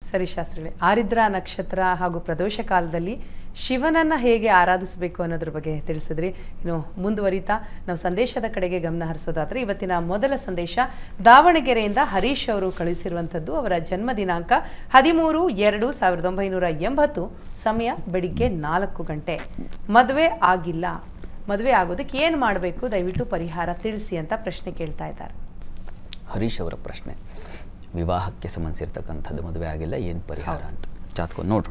ಸರಿ ಶಾಸ್ತ್ರಿಗಳೇ ಆರಿದ್ರ ನಕ್ಷತ್ರ ಹಾಗೂ ಪ್ರದೋಷ ಕಾಲದಲ್ಲಿ ಶಿವನನ್ನ ಹೇಗೆ ಆರಾಧಿಸಬೇಕು ಅನ್ನೋದ್ರ ಬಗ್ಗೆ ತಿಳಿಸಿದ್ರಿ ಇನ್ನು ಮುಂದುವರಿತಾ ನಾವು ಸಂದೇಶದ ಕಡೆಗೆ ಗಮನ ಹರಿಸೋದಾದ್ರೆ ಇವತ್ತಿನ ಮೊದಲ ಸಂದೇಶ ದಾವಣಗೆರೆಯಿಂದ ಹರೀಶ್ ಅವರು ಕಳುಹಿಸಿರುವಂಥದ್ದು ಅವರ ಜನ್ಮ ದಿನಾಂಕ ಹದಿಮೂರು ಎರಡು ಸಾವಿರದ ಒಂಬೈನೂರ ಎಂಬತ್ತು ಸಮಯ ಬೆಳಿಗ್ಗೆ ನಾಲ್ಕು ಗಂಟೆ ಮದುವೆ ಆಗಿಲ್ಲ ಮದುವೆ ಆಗೋದಕ್ಕೆ ಏನು ಮಾಡಬೇಕು ದಯವಿಟ್ಟು ಪರಿಹಾರ ತಿಳಿಸಿ ಅಂತ ಪ್ರಶ್ನೆ ಕೇಳ್ತಾ ಇದ್ದಾರೆ ಹರೀಶ್ ಅವರ ಪ್ರಶ್ನೆ ವಿವಾಹಕ್ಕೆ ಸಂಬಂಧಿಸಿರ್ತಕ್ಕಂಥದ್ದು ಮದುವೆ ಆಗಿಲ್ಲ ಏನು ಪರಿಹಾರ ಅಂತ ಜಾತ್ಕೊಂಡು ನೋಡೋಣ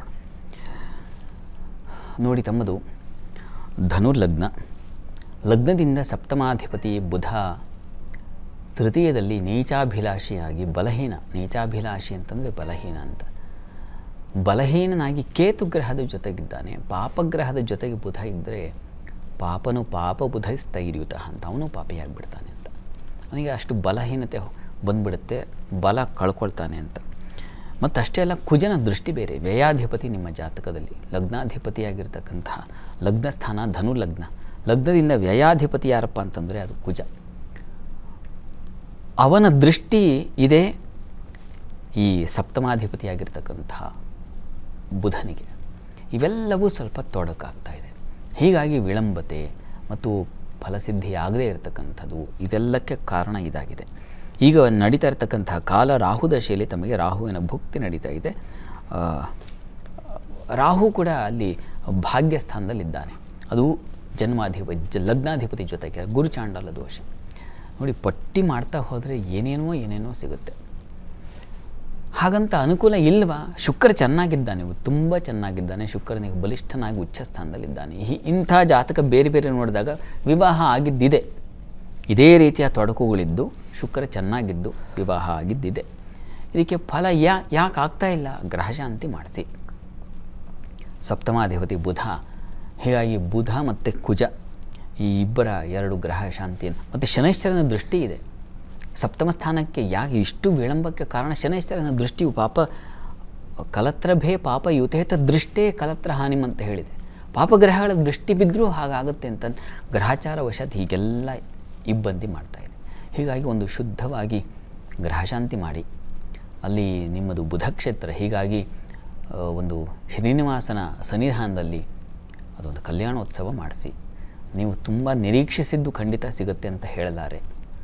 ನೋಡಿ ತಮ್ಮದು ಧನು ಲಗ್ನ ಲಗ್ನದಿಂದ ಸಪ್ತಮಾಧಿಪತಿ ಬುಧ ತೃತೀಯದಲ್ಲಿ ನೀಚಾಭಿಲಾಷಿಯಾಗಿ ಬಲಹೀನ ನೀಚಾಭಿಲಾಷಿ ಅಂತಂದರೆ ಬಲಹೀನ ಅಂತ ಬಲಹೀನನಾಗಿ ಕೇತು ಗ್ರಹದ ಜೊತೆಗಿದ್ದಾನೆ ಪಾಪಗ್ರಹದ ಜೊತೆಗೆ ಬುಧ ಇದ್ದರೆ ಪಾಪನು ಪಾಪ ಬುಧ ಸ್ಥೈರ್ಯುತ ಅಂತ ಅವನು ಪಾಪಿಯಾಗಿಬಿಡ್ತಾನೆ ಅಂತ ಅವನಿಗೆ ಅಷ್ಟು ಬಲಹೀನತೆ ಬಂದ್ಬಿಡುತ್ತೆ ಬಲ ಕಳ್ಕೊಳ್ತಾನೆ ಅಂತ ಮತ್ತು ಅಷ್ಟೇ ಅಲ್ಲ ಕುಜನ ದೃಷ್ಟಿ ಬೇರೆ ವ್ಯಯಾಧಿಪತಿ ನಿಮ್ಮ ಜಾತಕದಲ್ಲಿ ಲಗ್ನಾಧಿಪತಿಯಾಗಿರ್ತಕ್ಕಂತಹ ಲಗ್ನ ಸ್ಥಾನ ಧನು ಲಗ್ನ ಲಗ್ನದಿಂದ ವ್ಯಯಾಧಿಪತಿ ಯಾರಪ್ಪ ಅಂತಂದರೆ ಅದು ಕುಜ ಅವನ ದೃಷ್ಟಿ ಇದೆ ಈ ಸಪ್ತಮಾಧಿಪತಿಯಾಗಿರ್ತಕ್ಕಂತಹ ಬುಧನಿಗೆ ಇವೆಲ್ಲವೂ ಸ್ವಲ್ಪ ತೊಡಕಾಗ್ತಾ ಇದೆ ಹೀಗಾಗಿ ವಿಳಂಬತೆ ಮತ್ತು ಫಲಸಿದ್ಧಿ ಆಗದೇ ಇರತಕ್ಕಂಥದ್ದು ಇದೆಲ್ಲಕ್ಕೆ ಕಾರಣ ಇದಾಗಿದೆ ಈಗ ನಡೀತಾ ಇರತಕ್ಕಂತಹ ಕಾಲ ರಾಹು ದಶೆಯಲ್ಲಿ ತಮಗೆ ರಾಹುವಿನ ಭುಕ್ತಿ ನಡೀತಾ ಇದೆ ಆ, ರಾಹು ಕೂಡ ಅಲ್ಲಿ ಭಾಗ್ಯಸ್ಥಾನದಲ್ಲಿದ್ದಾನೆ ಅದು ಜನ್ಮಾಧಿಪತಿ ಜ ಲಗ್ನಾಧಿಪತಿ ಜೊತೆಗೆ ಗುರುಚಾಂಡಲ ದೋಷ ನೋಡಿ ಪಟ್ಟಿ ಮಾಡ್ತಾ ಹೋದರೆ ಏನೇನೋ ಏನೇನೋ ಸಿಗುತ್ತೆ ಹಾಗಂತ ಅನುಕೂಲ ಇಲ್ವಾ ಶುಕ್ರ ಚೆನ್ನಾಗಿದ್ದಾನೆ ತುಂಬ ಚೆನ್ನಾಗಿದ್ದಾನೆ ಶುಕ್ರನಿಗೆ ಬಲಿಷ್ಠನಾಗಿ ಉಚ್ಚ ಸ್ಥಾನದಲ್ಲಿದ್ದಾನೆ ಹಿ- ಇಂಥ ಜಾತಕ ಬೇರೆ ಬೇರೆ ನೋಡಿದಾಗ ವಿವಾಹ ಆಗಿದ್ದಿದೆ ಇದೇ ರೀತಿಯ ತೊಡಕುಗಳಿದ್ದು ಶುಕ್ರ ಚೆನ್ನಾಗಿದ್ದು ವಿವಾಹ ಆಗಿದ್ದಿದೆ ಇದಕ್ಕೆ ಫಲ ಯಾ ಯಾಕೆ ಆಗ್ತಾ ಇಲ್ಲ ಗ್ರಹಶಾಂತಿ ಮಾಡಿಸಿ ಸಪ್ತಮಾಧಿಪತಿ ಬುಧ ಹೀಗಾಗಿ ಬುಧ ಮತ್ತು ಕುಜ ಈ ಇಬ್ಬರ ಎರಡು ಗ್ರಹ ಶಾಂತಿಯನ್ನು ಮತ್ತು ಶನೈಶ್ವರನ ದೃಷ್ಟಿ ಇದೆ ಸಪ್ತಮ ಸ್ಥಾನಕ್ಕೆ ಯಾಕೆ ಇಷ್ಟು ವಿಳಂಬಕ್ಕೆ ಕಾರಣ ಶನೈಶ್ವರನ ದೃಷ್ಟಿಯು ಪಾಪ ಕಲತ್ರಭೇ ಪಾಪ ಯುತೇತ ದೃಷ್ಟೇ ಕಲತ್ರ ಹಾನಿಮ್ ಅಂತ ಹೇಳಿದೆ ಪಾಪಗ್ರಹಗಳ ದೃಷ್ಟಿ ಬಿದ್ದರೂ ಹಾಗಾಗುತ್ತೆ ಅಂತ ಗ್ರಹಚಾರ ವಶಾತ್ ಹೀಗೆಲ್ಲ ಇಬ್ಬಂದಿ ಮಾಡ್ತಾ ಇದೆ ಹೀಗಾಗಿ ಒಂದು ಶುದ್ಧವಾಗಿ ಗ್ರಹಶಾಂತಿ ಮಾಡಿ ಅಲ್ಲಿ ನಿಮ್ಮದು ಬುಧ ಕ್ಷೇತ್ರ ಹೀಗಾಗಿ ಆ, ಒಂದು ಶ್ರೀನಿವಾಸನ ಸನ್ನಿಧಾನದಲ್ಲಿ ಅದೊಂದು ಕಲ್ಯಾಣೋತ್ಸವ ಮಾಡಿಸಿ ನೀವು ತುಂಬ ನಿರೀಕ್ಷಿಸಿದ್ದು ಖಂಡಿತ ಸಿಗುತ್ತೆ ಅಂತ ಹೇಳಲಾರೆ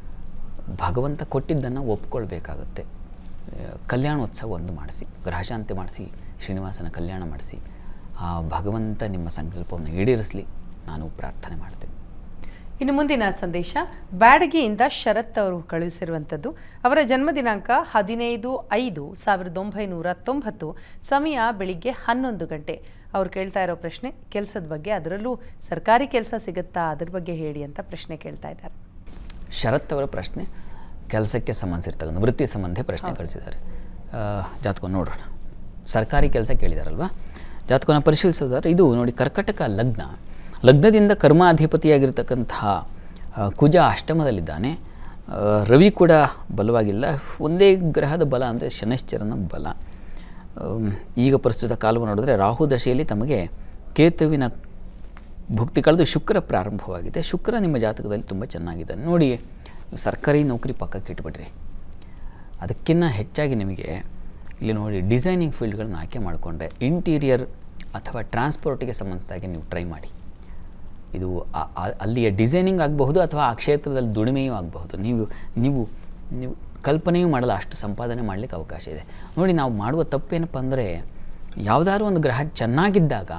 ಭಗವಂತ ಕೊಟ್ಟಿದ್ದನ್ನು ಒಪ್ಕೊಳ್ಬೇಕಾಗತ್ತೆ ಆ, ಕಲ್ಯಾಣೋತ್ಸವ ಒಂದು ಮಾಡಿಸಿ ಗ್ರಹಶಾಂತಿ ಮಾಡಿಸಿ ಶ್ರೀನಿವಾಸನ ಕಲ್ಯಾಣ ಮಾಡಿಸಿ ಆ ಭಗವಂತ ನಿಮ್ಮ ಸಂಕಲ್ಪವನ್ನು ಈಡೇರಿಸಲಿ ನಾನು ಪ್ರಾರ್ಥನೆ ಮಾಡ್ತೇನೆ ಇನ್ನು ಮುಂದಿನ ಸಂದೇಶ ಬ್ಯಾಡಗಿಯಿಂದ ಶರತ್ ಅವರು ಕಳುಹಿಸಿರುವಂಥದ್ದು ಅವರ ಜನ್ಮ ದಿನಾಂಕ ಹದಿನೈದು ಐದು ಸಾವಿರದ ಒಂಬೈನೂರ ತೊಂಬತ್ತು ಸಮಯ ಬೆಳಿಗ್ಗೆ ಹನ್ನೊಂದು ಗಂಟೆ ಅವ್ರು ಕೇಳ್ತಾ ಇರೋ ಪ್ರಶ್ನೆ ಕೆಲಸದ ಬಗ್ಗೆ ಅದರಲ್ಲೂ ಸರ್ಕಾರಿ ಕೆಲಸ ಸಿಗುತ್ತಾ ಅದ್ರ ಬಗ್ಗೆ ಹೇಳಿ ಅಂತ ಪ್ರಶ್ನೆ ಕೇಳ್ತಾ ಇದ್ದಾರೆ ಶರತ್ ಅವರ ಪ್ರಶ್ನೆ ಕೆಲಸಕ್ಕೆ ಸಂಬಂಧಿಸಿರ್ತಕ್ಕಂಥ ವೃತ್ತಿ ಸಂಬಂಧಿ ಪ್ರಶ್ನೆ ಕಳಿಸಿದ್ದಾರೆ ಜಾತಕವನ್ನು ನೋಡೋಣ ಸರ್ಕಾರಿ ಕೆಲಸ ಕೇಳಿದಾರಲ್ವಾ ಜಾತಕವನ್ನು ಪರಿಶೀಲಿಸೋದಾದ್ರೆ ಇದು ನೋಡಿ ಕರ್ಕಟಕ ಲಗ್ನ ಲಗ್ನದಿಂದ ಕರ್ಮಾಧಿಪತಿಯಾಗಿರ್ತಕ್ಕಂತಹ ಆ, ಕುಜ ಅಷ್ಟಮದಲ್ಲಿದ್ದಾನೆ ಆ, ರವಿ ಕೂಡ ಬಲವಾಗಿಲ್ಲ ಒಂದೇ ಗ್ರಹದ ಬಲ ಅಂದರೆ ಶನೈಶ್ಚರನ ಬಲ ಆಮ್, ಈಗ ಪ್ರಸ್ತುತ ಕಾಲವನ್ನು ನೋಡಿದ್ರೆ ರಾಹು ದಶೆಯಲ್ಲಿ ತಮಗೆ ಕೇತುವಿನ ಭುಕ್ತಿ ಕಳೆದು ಶುಕ್ರ ಪ್ರಾರಂಭವಾಗಿದೆ ಶುಕ್ರ ನಿಮ್ಮ ಜಾತಕದಲ್ಲಿ ತುಂಬ ಚೆನ್ನಾಗಿದೆ ನೋಡಿ ಸರ್ಕಾರಿ ನೌಕರಿ ಪಕ್ಕಕ್ಕೆ ಇಟ್ಬಿಡ್ರಿ ಅದಕ್ಕಿಂತ ಹೆಚ್ಚಾಗಿ ನಿಮಗೆ ಇಲ್ಲಿ ನೋಡಿ ಡಿಸೈನಿಂಗ್ ಫೀಲ್ಡ್ಗಳನ್ನ ಆಯ್ಕೆ ಮಾಡಿಕೊಂಡ್ರೆ ಇಂಟೀರಿಯರ್ ಅಥವಾ ಟ್ರಾನ್ಸ್ಪೋರ್ಟಿಗೆ ಸಂಬಂಧಿಸಿದಾಗೆ ನೀವು ಟ್ರೈ ಮಾಡಿ ಇದು ಆ- ಆ- ಅಲ್ಲಿಯ ಡಿಸೈನಿಂಗ್ ಆಗಬಹುದು ಅಥವಾ ಆ ಕ್ಷೇತ್ರದಲ್ಲಿ ದುಡಿಮೆಯೂ ಆಗಬಹುದು ನೀವು ನೀವು ನೀವು ಕಲ್ಪನೆಯೂ ಮಾಡಲ್ಲ ಅಷ್ಟು ಸಂಪಾದನೆ ಮಾಡಲಿಕ್ಕೆ ಅವಕಾಶ ಇದೆ ನೋಡಿ ನಾವು ಮಾಡುವ ತಪ್ಪೇನಪ್ಪ ಅಂದರೆ ಯಾವುದಾದ್ರೂ ಒಂದು ಗ್ರಹ ಚೆನ್ನಾಗಿದ್ದಾಗ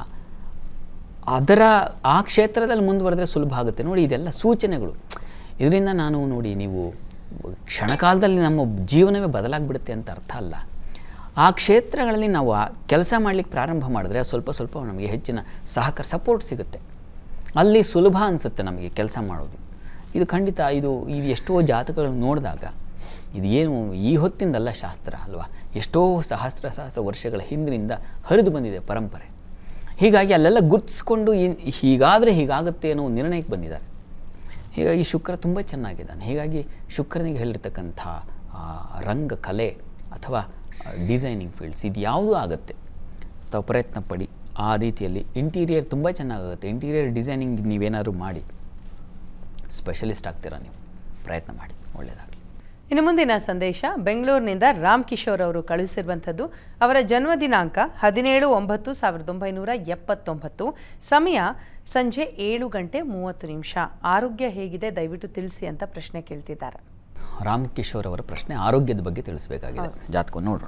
ಅದರ ಆ ಕ್ಷೇತ್ರದಲ್ಲಿ ಮುಂದುವರೆದ್ರೆ ಸುಲಭ ಆಗುತ್ತೆ ನೋಡಿ ಇದೆಲ್ಲ ಸೂಚನೆಗಳು ಇದರಿಂದ ನಾನು ನೋಡಿ ನೀವು ಕ್ಷಣಕಾಲದಲ್ಲಿ ನಮ್ಮ ಜೀವನವೇ ಬದಲಾಗ್ಬಿಡುತ್ತೆ ಅಂತ ಅರ್ಥ ಅಲ್ಲ ಆ ಕ್ಷೇತ್ರಗಳಲ್ಲಿ ನಾವು ಆ ಕೆಲಸ ಮಾಡಲಿಕ್ಕೆ ಪ್ರಾರಂಭ ಮಾಡಿದ್ರೆ ಸ್ವಲ್ಪ ಸ್ವಲ್ಪ ನಮಗೆ ಹೆಚ್ಚಿನ ಸಹಕಾರ ಸಪೋರ್ಟ್ ಸಿಗುತ್ತೆ ಅಲ್ಲಿ ಸುಲಭ ಅನಿಸುತ್ತೆ ನಮಗೆ ಕೆಲಸ ಮಾಡೋದು ಇದು ಖಂಡಿತ ಇದು ಇದು ಎಷ್ಟೋ ಜಾತಕಗಳನ್ನು ನೋಡಿದಾಗ ಇದು ಏನು ಈ ಹೊತ್ತಿಂದಲ್ಲ ಶಾಸ್ತ್ರ ಅಲ್ವಾ ಎಷ್ಟೋ ಸಹಸ್ರ ಸಹಸ್ರ ವರ್ಷಗಳ ಹಿಂದಿನಿಂದ ಹರಿದು ಬಂದಿದೆ ಪರಂಪರೆ ಹೀಗಾಗಿ ಅಲ್ಲೆಲ್ಲ ಗುರ್ತಿಸ್ಕೊಂಡು ಇನ್ ಹೀಗಾದರೆ ಹೀಗಾಗುತ್ತೆ ಅನ್ನೋ ಒಂದು ನಿರ್ಣಯಕ್ಕೆ ಬಂದಿದ್ದಾರೆ ಹೀಗಾಗಿ ಶುಕ್ರ ತುಂಬ ಚೆನ್ನಾಗಿದ್ದಾನೆ ಹೀಗಾಗಿ ಶುಕ್ರನಿಗೆ ಹೇಳಿರ್ತಕ್ಕಂಥ ಆ, ರಂಗ ಕಲೆ ಅಥವಾ ಡಿಸೈನಿಂಗ್ ಫೀಲ್ಡ್ಸ್ ಇದು ಯಾವುದೂ ಆಗುತ್ತೆ ತಾವು ಪ್ರಯತ್ನ ಪಡಿ ಆ ರೀತಿಯಲ್ಲಿ ಇಂಟೀರಿಯರ್ ತುಂಬ ಚೆನ್ನಾಗಾಗುತ್ತೆ ಇಂಟೀರಿಯರ್ ಡಿಸೈನಿಂಗ್ ನೀವೇನಾದ್ರು ಮಾಡಿ ಸ್ಪೆಷಲಿಸ್ಟ್ ಆಗ್ತೀರಾ ನೀವು ಪ್ರಯತ್ನ ಮಾಡಿ ಒಳ್ಳೆಯದಾಗಲಿ ಇನ್ನು ಮುಂದಿನ ಸಂದೇಶ ಬೆಂಗಳೂರಿನಿಂದ ರಾಮ್ ಕಿಶೋರ್ ಅವರು ಕಳುಹಿಸಿರುವಂಥದ್ದು ಅವರ ಜನ್ಮ ದಿನಾಂಕ ಹದಿನೇಳು ಒಂಬತ್ತು ಸಾವಿರದ ಒಂಬೈನೂರ ಎಪ್ಪತ್ತೊಂಬತ್ತು ಸಮಯ ಸಂಜೆ ಏಳು ಗಂಟೆ ಮೂವತ್ತು ನಿಮಿಷ ಆರೋಗ್ಯ ಹೇಗಿದೆ ದಯವಿಟ್ಟು ತಿಳಿಸಿ ಅಂತ ಪ್ರಶ್ನೆ ಕೇಳ್ತಿದ್ದಾರೆ ರಾಮ್ ಕಿಶೋರ್ ಅವರ ಪ್ರಶ್ನೆ ಆರೋಗ್ಯದ ಬಗ್ಗೆ ತಿಳಿಸಬೇಕಾಗಿದೆ ಜಾತಕ ನೋಡೋಣ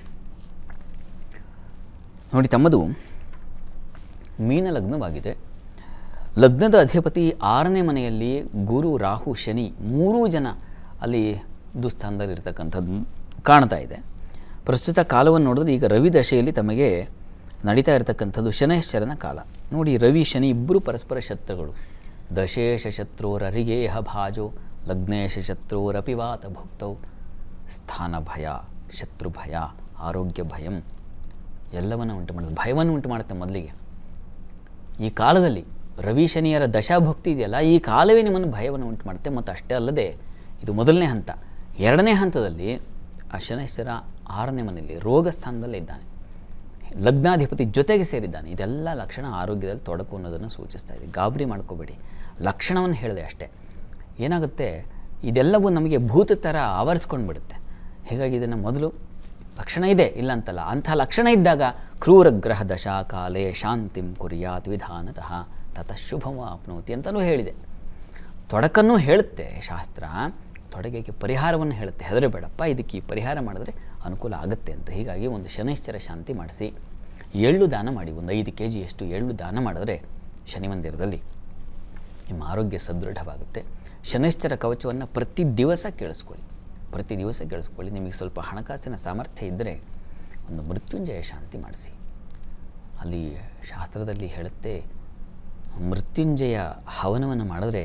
ನೋಡಿ ತಮ್ಮದು ಮೀನ ಲಗ್ನವಾಗಿದೆ ಲಗ್ನದ ಅಧಿಪತಿ ಆರನೇ ಮನೆಯಲ್ಲಿ ಗುರು ರಾಹು ಶನಿ ಮೂರೂ ಜನ ಅಲ್ಲಿ ದುಸ್ಥಾನದಲ್ಲಿರ್ತಕ್ಕಂಥದ್ದು ಕಾಣ್ತಾ ಇದೆ ಪ್ರಸ್ತುತ ಕಾಲವನ್ನು ನೋಡಿದ್ರೆ ಈಗ ರವಿ ದಶೆಯಲ್ಲಿ ತಮಗೆ ನಡೀತಾ ಇರತಕ್ಕಂಥದ್ದು ಶನೈಶ್ಚರನ ಕಾಲ ನೋಡಿ ರವಿ ಶನಿ ಇಬ್ಬರು ಪರಸ್ಪರ ಶತ್ರುಗಳು ದಶೇಶ ಶತ್ರುರರಿಗೇಹ ಭಾಜೋ ಲಗ್ನೇಶ ಶತ್ರುರಪಿವಾತ ಭುಕ್ತೌ ಸ್ಥಾನ ಭಯ ಶತ್ರು ಭಯ ಆರೋಗ್ಯ ಭಯಂ ಎಲ್ಲವನ್ನು ಉಂಟು ಮಾಡೋದು ಭಯವನ್ನು ಉಂಟು ಮಾಡುತ್ತೆ ಮೊದಲಿಗೆ ಈ ಕಾಲದಲ್ಲಿ ರವಿ ಶನಿಯರ ದಶಾಭಕ್ತಿ ಇದೆಯಲ್ಲ ಈ ಕಾಲವೇ ನಿಮ್ಮನ್ನು ಭಯವನ್ನು ಉಂಟು ಮಾಡುತ್ತೆ ಮತ್ತು ಅಷ್ಟೇ ಅಲ್ಲದೆ ಇದು ಮೊದಲನೇ ಹಂತ ಎರಡನೇ ಹಂತದಲ್ಲಿ ಆ ಶನೈಶ್ವರ ಆರನೇ ಮನೆಯಲ್ಲಿ ರೋಗ ಸ್ಥಾನದಲ್ಲೇ ಇದ್ದಾನೆ ಲಗ್ನಾಧಿಪತಿ ಜೊತೆಗೆ ಸೇರಿದ್ದಾನೆ ಇದೆಲ್ಲ ಲಕ್ಷಣ ಆರೋಗ್ಯದಲ್ಲಿ ತೊಡಕು ಅನ್ನೋದನ್ನು ಸೂಚಿಸ್ತಾ ಇದೆ ಗಾಬರಿ ಮಾಡ್ಕೋಬೇಡಿ ಲಕ್ಷಣವನ್ನು ಹೇಳಿದೆ ಅಷ್ಟೇ ಏನಾಗುತ್ತೆ ಇದೆಲ್ಲವೂ ನಮಗೆ ಭೂತ ಥರ ಆವರಿಸ್ಕೊಂಡು ಬಿಡುತ್ತೆ ಹೀಗಾಗಿ ಇದನ್ನು ಮೊದಲು ಲಕ್ಷಣ ಇದೆ ಇಲ್ಲ ಅಂತಲ್ಲ ಅಂಥ ಲಕ್ಷಣ ಇದ್ದಾಗ ಕ್ರೂರ ಗ್ರಹ ದಶಾ ಕಾಲೇ ಶಾಂತಿಂ ಕುರ್ಯಾತ್ ವಿಧಾನತಃ ತತಃ ಶುಭವ ಆಪ್ನೋತಿ ಅಂತಲೂ ಹೇಳಿದೆ ತೊಡಕನ್ನು ಹೇಳುತ್ತೆ ಶಾಸ್ತ್ರ ತೊಡಗಿಗೆ ಪರಿಹಾರವನ್ನು ಹೇಳುತ್ತೆ ಹೆದರಬೇಡಪ್ಪ ಇದಕ್ಕೆ ಈ ಪರಿಹಾರ ಮಾಡಿದ್ರೆ ಅನುಕೂಲ ಆಗುತ್ತೆ ಅಂತ ಹೀಗಾಗಿ ಒಂದು ಶನೈಶ್ಚರ ಶಾಂತಿ ಮಾಡಿಸಿ ಎಳ್ಳು ದಾನ ಮಾಡಿ ಒಂದು ಐದು ಕೆ ಜಿಯಷ್ಟು ಎಳ್ಳು ದಾನ ಮಾಡಿದ್ರೆ ಶನಿ ಮಂದಿರದಲ್ಲಿ ನಿಮ್ಮ ಆರೋಗ್ಯ ಸದೃಢವಾಗುತ್ತೆ ಶನೈಶ್ಚರ ಕವಚವನ್ನು ಪ್ರತಿ ದಿವಸ ಕೇಳಿಸ್ಕೊಳ್ಳಿ ಪ್ರತಿ ದಿವಸ ಕೇಳಿಸ್ಕೊಳ್ಳಿ ನಿಮಗೆ ಸ್ವಲ್ಪ ಹಣಕಾಸಿನ ಸಾಮರ್ಥ್ಯ ಇದ್ದರೆ ಒಂದು ಮೃತ್ಯುಂಜಯ ಶಾಂತಿ ಮಾಡಿಸಿ ಅಲ್ಲಿ ಶಾಸ್ತ್ರದಲ್ಲಿ ಹೇಳುತ್ತೆ ಮೃತ್ಯುಂಜಯ ಹವನವನ್ನು ಮಾಡಿದ್ರೆ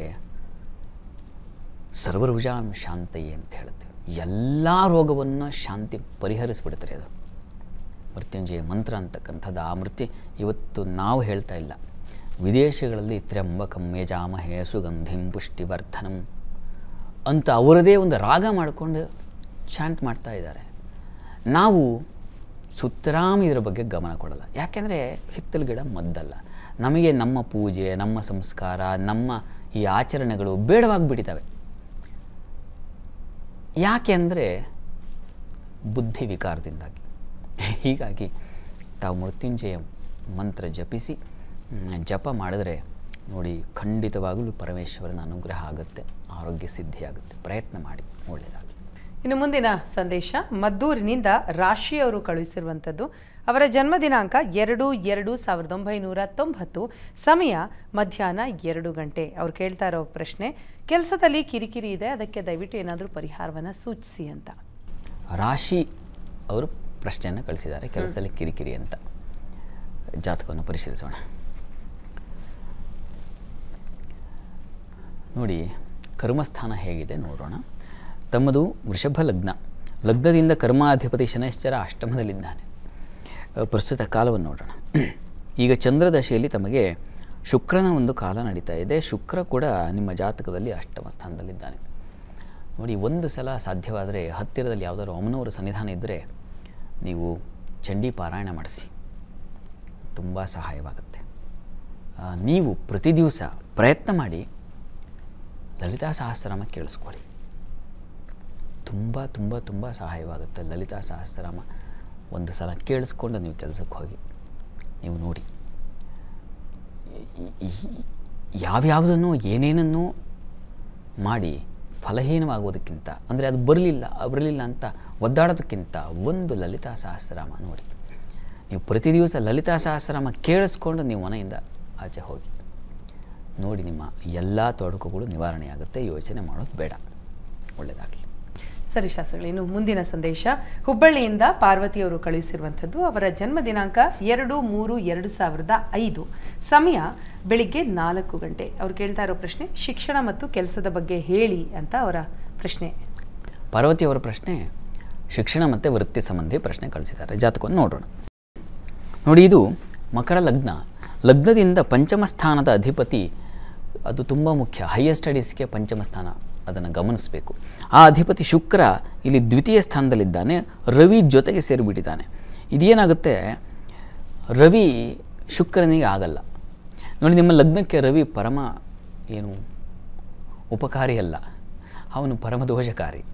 ಸರ್ವರುಜಾಂ ಶಾಂತಯೇ ಅಂತ ಹೇಳುತ್ತೆ ಎಲ್ಲ ರೋಗವನ್ನು ಶಾಂತಿ ಪರಿಹರಿಸ್ಬಿಡುತ್ತೆ ಅದು ಮೃತ್ಯುಂಜಯ ಮಂತ್ರ ಅಂತಕ್ಕಂಥದ್ದು ಆ ಮೃತ್ಯು ಇವತ್ತು ನಾವು ಹೇಳ್ತಾ ಇಲ್ಲ ವಿದೇಶಗಳಲ್ಲಿ ತ್ರ್ಯಂಬಕಂ ಯಜಾಮಹೇ ಸುಗಂಧಿಂ ಪುಷ್ಟಿವರ್ಧನಂ ಅಂತ ಅವರದೇ ಒಂದು ರಾಗ ಮಾಡಿಕೊಂಡು ಚಾಂಟ್ ಮಾಡ್ತಾ ಇದ್ದಾರೆ ನಾವು ಸುತ್ತರಾಮ್ ಇದರ ಬಗ್ಗೆ ಗಮನ ಕೊಡಲ್ಲ ಯಾಕೆಂದರೆ ಹಿತ್ತಲು ಗಿಡ ಮದ್ದಲ್ಲ ನಮಗೆ ನಮ್ಮ ಪೂಜೆ ನಮ್ಮ ಸಂಸ್ಕಾರ ನಮ್ಮ ಈ ಆಚರಣೆಗಳು ಬೇಡವಾಗಿಬಿಟ್ಟಿದ್ದಾವೆ ಯಾಕೆ ಅಂದರೆ ಬುದ್ಧಿ ವಿಕಾರದಿಂದಾಗಿ ಹೀಗಾಗಿ ತಾವು ಮೃತ್ಯುಂಜಯ ಮಂತ್ರ ಜಪಿಸಿ ಮ್, ಜಪ ಮಾಡಿದ್ರೆ ನೋಡಿ ಖಂಡಿತವಾಗಲೂ ಪರಮೇಶ್ವರನ ಅನುಗ್ರಹ ಆಗುತ್ತೆ ಆರೋಗ್ಯ ಸಿದ್ಧಿಯಾಗುತ್ತೆ ಪ್ರಯತ್ನ ಮಾಡಿ ಒಳ್ಳೆಯದಾಗಲಿ ಇನ್ನು ಮುಂದಿನ ಸಂದೇಶ ಮದ್ದೂರಿನಿಂದ ರಾಶಿ ಅವರು ಕಳುಹಿಸಿರುವಂಥದ್ದು ಅವರ ಜನ್ಮ ದಿನಾಂಕ ಎರಡು ಎರಡು ಸಾವಿರದ ಒಂಬೈನೂರ ತೊಂಬತ್ತು ಸಮಯ ಮಧ್ಯಾಹ್ನ ಎರಡು ಗಂಟೆ ಅವ್ರು ಕೇಳ್ತಾ ಇರೋ ಪ್ರಶ್ನೆ ಕೆಲಸದಲ್ಲಿ ಕಿರಿಕಿರಿ ಇದೆ ಅದಕ್ಕೆ ದಯವಿಟ್ಟು ಏನಾದರೂ ಪರಿಹಾರವನ್ನು ಸೂಚಿಸಿ ಅಂತ ರಾಶಿ ಅವರು ಪ್ರಶ್ನೆಯನ್ನು ಕಳಿಸಿದ್ದಾರೆ ಕೆಲಸದಲ್ಲಿ ಕಿರಿಕಿರಿ ಅಂತ ಜಾತಕವನ್ನು ಪರಿಶೀಲಿಸೋಣ ನೋಡಿ ಕರ್ಮಸ್ಥಾನ ಹೇಗಿದೆ ನೋಡೋಣ ತಮ್ಮದು ವೃಷಭ ಲಗ್ನ ಲಗ್ನದಿಂದ ಕರ್ಮಾಧಿಪತಿ ಶನೈಶ್ಚರ ಅಷ್ಟಮದಲ್ಲಿದ್ದಾನೆ ಅಹ್, ಪ್ರಸ್ತುತ ಕಾಲವನ್ನು ನೋಡೋಣ ಈಗ ಚಂದ್ರದಶೆಯಲ್ಲಿ ತಮಗೆ ಶುಕ್ರನ ಒಂದು ಕಾಲ ನಡೀತಾ ಇದೆ ಶುಕ್ರ ಕೂಡ ನಿಮ್ಮ ಜಾತಕದಲ್ಲಿ ಅಷ್ಟಮ ಸ್ಥಾನದಲ್ಲಿದ್ದಾನೆ ನೋಡಿ ಒಂದು ಸಲ ಸಾಧ್ಯವಾದರೆ ಹತ್ತಿರದಲ್ಲಿ ಯಾವುದಾದ್ರು ಅಮ್ಮನವರ ಸನ್ನಿಧಾನ ಇದ್ದರೆ ನೀವು ಚಂಡಿ ಪಾರಾಯಣ ಮಾಡಿಸಿ ತುಂಬ ಸಹಾಯವಾಗುತ್ತೆ ಆ, ನೀವು ಪ್ರತಿ ದಿವಸ ಪ್ರಯತ್ನ ಮಾಡಿ ಲಲಿತಾ ಸಹಸ್ರನಾಮ ಕೇಳಿಸ್ಕೊಳ್ಳಿ ತುಂಬ ತುಂಬ ತುಂಬ ಸಹಾಯವಾಗುತ್ತೆ ಲಲಿತಾ ಸಹಸ್ರನಾಮ ಒಂದು ಸಲ ಕೇಳಿಸ್ಕೊಂಡು ನೀವು ಕೆಲಸಕ್ಕೆ ಹೋಗಿ ನೀವು ನೋಡಿ ಈ- ಈ- ಯಾವ್ಯಾವುದನ್ನು ಏನೇನನ್ನು ಮಾಡಿ ಫಲಹೀನವಾಗೋದಕ್ಕಿಂತ ಅಂದರೆ ಅದು ಬರಲಿಲ್ಲ ಬರಲಿಲ್ಲ ಅಂತ ಒದ್ದಾಡೋದಕ್ಕಿಂತ ಒಂದು ಲಲಿತಾ ಸಹಸ್ರನಾಮ ನೋಡಿ ನೀವು ಪ್ರತಿ ದಿವಸ ಲಲಿತಾ ಸಹಸ್ರನಾಮ ಕೇಳಿಸ್ಕೊಂಡು ನೀವು ಮನೆಯಿಂದ ಆಚೆ ಹೋಗಿ ನೋಡಿ ನಿಮ್ಮ ಎಲ್ಲ ತೊಡಕುಗಳು ನಿವಾರಣೆಯಾಗುತ್ತೆ ಯೋಚನೆ ಮಾಡೋದು ಬೇಡ ಒಳ್ಳೆಯದಾಗಲಿ ಸರಿ ಶಾಸ್ತ್ರಿಗಳು ಇನ್ನು ಮುಂದಿನ ಸಂದೇಶ ಹುಬ್ಬಳ್ಳಿಯಿಂದ ಪಾರ್ವತಿಯವರು ಕಳುಹಿಸಿರುವಂಥದ್ದು ಅವರ ಜನ್ಮ ದಿನಾಂಕ ಎರಡು ಮೂರು ಎರಡು ಸಾವಿರದ ಐದು ಸಮಯ ಬೆಳಿಗ್ಗೆ ನಾಲ್ಕು ಗಂಟೆ ಅವ್ರು ಕೇಳ್ತಾ ಇರೋ ಪ್ರಶ್ನೆ ಶಿಕ್ಷಣ ಮತ್ತು ಕೆಲಸದ ಬಗ್ಗೆ ಹೇಳಿ ಅಂತ ಅವರ ಪ್ರಶ್ನೆ ಪಾರ್ವತಿ ಅವರ ಪ್ರಶ್ನೆ ಶಿಕ್ಷಣ ಮತ್ತು ವೃತ್ತಿ ಸಂಬಂಧಿ ಪ್ರಶ್ನೆ ಕಳಿಸಿದ್ದಾರೆ ಜಾತಕವನ್ನು ನೋಡೋಣ ನೋಡಿ ಇದು ಮಕರ ಲಗ್ನ ಲಗ್ನದಿಂದ ಪಂಚಮ ಸ್ಥಾನದ ಅಧಿಪತಿ ಅದು ತುಂಬ ಮುಖ್ಯ ಹೈಯರ್ ಸ್ಟಡೀಸ್ಗೆ ಪಂಚಮ ಸ್ಥಾನ ಅದನ್ನು ಗಮನಿಸಬೇಕು ಆ ಅಧಿಪತಿ ಶುಕ್ರ ಇಲ್ಲಿ ದ್ವಿತೀಯ ಸ್ಥಾನದಲ್ಲಿದ್ದಾನೆ ರವಿ ಜೊತೆಗೆ ಸೇರಿಬಿಟ್ಟಿದ್ದಾನೆ ಇದೇನಾಗುತ್ತೆ ರವಿ ಶುಕ್ರನಿಗೆ ಆಗಲ್ಲ ನೋಡಿ ನಿಮ್ಮ ಲಗ್ನಕ್ಕೆ ರವಿ ಪರಮ ಏನು ಉಪಕಾರಿ ಅಲ್ಲ ಅವನು ಪರಮದೋಷಕಾರಿ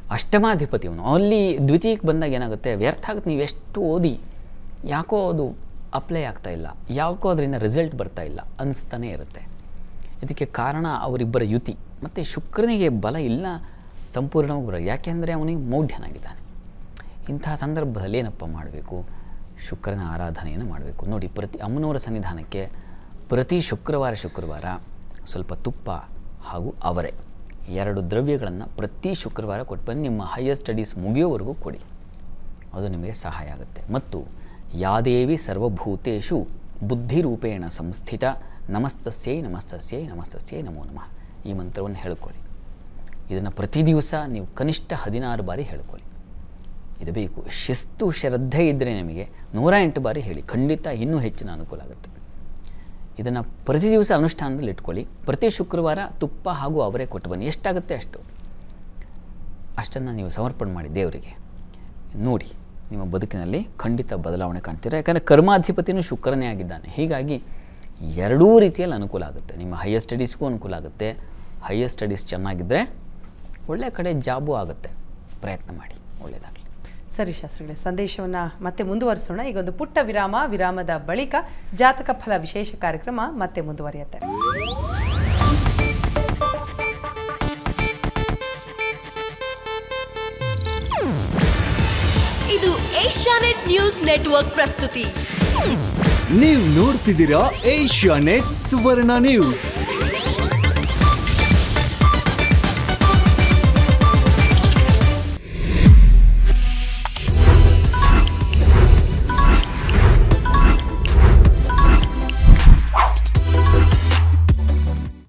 ಅಷ್ಟಮಾಧಿಪತಿ ಅವನು ಅಲ್ಲಿ ದ್ವಿತೀಯಕ್ಕೆ ಬಂದಾಗ ಏನಾಗುತ್ತೆ ವ್ಯರ್ಥ ಆಗುತ್ತೆ ನೀವು ಎಷ್ಟು ಓದಿ ಯಾಕೋ ಅದು ಅಪ್ಲೈ ಆಗ್ತಾ ಇಲ್ಲ ಯಾಕೋ ಅದರಿಂದ ರಿಸಲ್ಟ್ ಬರ್ತಾ ಇಲ್ಲ ಅನಿಸ್ತಾನೇ ಇರುತ್ತೆ ಇದಕ್ಕೆ ಕಾರಣ ಅವರಿಬ್ಬರ ಯುತಿ ಮತ್ತು ಶುಕ್ರನಿಗೆ ಬಲ ಇಲ್ಲ ಸಂಪೂರ್ಣವಾಗಿ ಬರ ಯಾಕೆಂದರೆ ಅವನಿಗೆ ಮೌಢ್ಯನಾಗಿದ್ದಾನೆ ಇಂಥ ಸಂದರ್ಭದಲ್ಲಿ ಏನಪ್ಪ ಮಾಡಬೇಕು ಶುಕ್ರನ ಆರಾಧನೆಯನ್ನು ಮಾಡಬೇಕು ನೋಡಿ ಪ್ರತಿ ಅಮ್ಮನವರ ಸನ್ನಿಧಾನಕ್ಕೆ ಪ್ರತಿ ಶುಕ್ರವಾರ ಶುಕ್ರವಾರ ಸ್ವಲ್ಪ ತುಪ್ಪ ಹಾಗೂ ಅವರೆ ಎರಡು ದ್ರವ್ಯಗಳನ್ನು ಪ್ರತಿ ಶುಕ್ರವಾರ ಕೊಟ್ಟು ಬಂದು ನಿಮ್ಮ ಹೈಯರ್ ಸ್ಟಡೀಸ್ ಮುಗಿಯೋವರೆಗೂ ಕೊಡಿ ಅದು ನಿಮಗೆ ಸಹಾಯ ಆಗುತ್ತೆ ಮತ್ತು ಯಾದೇವಿ ಸರ್ವಭೂತೇಷು ಬುದ್ಧಿರೂಪೇಣ ಸಂಸ್ಥಿತ ನಮಸ್ತಸ್ಯೈ ನಮಸ್ತಸ್ಯೈ ನಮಸ್ತಸ್ಯೈ ನಮೋ ನಮಃ ಈ ಮಂತ್ರವನ್ನು ಹೇಳ್ಕೊಳ್ಳಿ ಇದನ್ನು ಪ್ರತಿ ದಿವಸ ನೀವು ಕನಿಷ್ಠ ಹದಿನಾರು ಬಾರಿ ಹೇಳ್ಕೊಳ್ಳಿ ಇದು ಬೇಕು ಶಿಸ್ತು ಶ್ರದ್ಧೆ ಇದ್ದರೆ ನಿಮಗೆ ನೂರ ಎಂಟು ಬಾರಿ ಹೇಳಿ ಖಂಡಿತ ಇನ್ನೂ ಹೆಚ್ಚಿನ ಅನುಕೂಲ ಆಗುತ್ತೆ ಇದನ್ನು ಪ್ರತಿ ದಿವಸ ಅನುಷ್ಠಾನದಲ್ಲಿ ಇಟ್ಕೊಳ್ಳಿ ಪ್ರತಿ ಶುಕ್ರವಾರ ತುಪ್ಪ ಹಾಗೂ ಅವರೇ ಕೊಟ್ಟು ಬನ್ನಿ ಎಷ್ಟಾಗುತ್ತೆ ಅಷ್ಟು ಅಷ್ಟನ್ನು ನೀವು ಸಮರ್ಪಣೆ ಮಾಡಿ ದೇವರಿಗೆ ನೋಡಿ ನಿಮ್ಮ ಬದುಕಿನಲ್ಲಿ ಖಂಡಿತ ಬದಲಾವಣೆ ಕಾಣ್ತೀರಾ ಯಾಕಂದರೆ ಕರ್ಮಾಧಿಪತಿನೂ ಶುಕ್ರನೇ ಆಗಿದ್ದಾನೆ ಹೀಗಾಗಿ ಎರಡೂ ರೀತಿಯಲ್ಲಿ ಅನುಕೂಲ ಆಗುತ್ತೆ ನಿಮ್ಮ ಹೈಯರ್ ಸ್ಟಡೀಸ್ಗೂ ಅನುಕೂಲ ಆಗುತ್ತೆ ಹೈಯರ್ ಸ್ಟಡೀಸ್ ಚೆನ್ನಾಗಿದ್ದರೆ ಒಳ್ಳೆಯ ಕಡೆ ಜಾಬು ಆಗುತ್ತೆ ಪ್ರಯತ್ನ ಮಾಡಿ ಒಳ್ಳೆಯದಾಗಲಿ ಸರಿ ಶಾಸ್ತ್ರಿಗಳೇ ಸಂದೇಶವನ್ನು ಮತ್ತೆ ಮುಂದುವರಿಸೋಣ ಈಗ ಒಂದು ಪುಟ್ಟ ವಿರಾಮ ವಿರಾಮದ ಬಳಿಕ ಜಾತಕ ಫಲ ವಿಶೇಷ ಕಾರ್ಯಕ್ರಮ ಮತ್ತೆ ಮುಂದುವರಿಯುತ್ತೆ ಇದು ಏಷ್ಯಾನೆಟ್ ನ್ಯೂಸ್ ನೆಟ್ವರ್ಕ್ ಪ್ರಸ್ತುತಿ ನೀವು ನೋಡ್ತಿದ್ದೀರಾ ಏಷ್ಯಾ ನೆಟ್ ಸುವರ್ಣ ನ್ಯೂಸ್